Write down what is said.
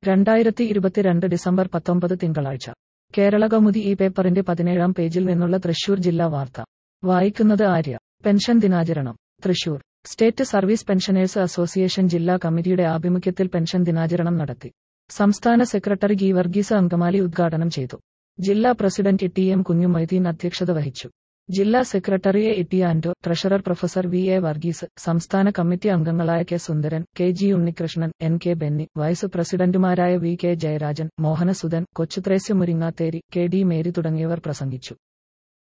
രണ്ടായിരത്തി ഇരുപത്തിരണ്ട് ഡിസംബർ പത്തൊമ്പത് തിങ്കളാഴ്ച കേരള കൗമുദി ഈ പേപ്പറിന്റെ പതിനേഴാം പേജിൽ നിന്നുള്ള തൃശൂർ ജില്ലാ വാർത്ത വായിക്കുന്നത് ആര്യ പെൻഷൻ ദിനാചരണം Thrissur state service pensioners association ജില്ലാ കമ്മിറ്റിയുടെ ആഭിമുഖ്യത്തിൽ പെൻഷൻ ദിനാചരണം നടത്തി സംസ്ഥാന സെക്രട്ടറി ഗി വർഗീസ് അങ്കമാലി ഉദ്ഘാടനം ചെയ്തു ജില്ലാ പ്രസിഡന്റ് ടി എം കുഞ്ഞുമൊയ്തീൻ അധ്യക്ഷത വഹിച്ചു ജില്ലാ secretary A T Anto treasurer professor V A Varghese സംസ്ഥാന കമ്മിറ്റി അംഗങ്ങളായ K Sundaran K G Unnikrishnan N K Benny vice പ്രസിഡന്റുമാരായ V K Jayarajan Mohanasudhan Kochuthresia Muringatheri K D Mary തുടങ്ങിയവർ പ്രസംഗിച്ചു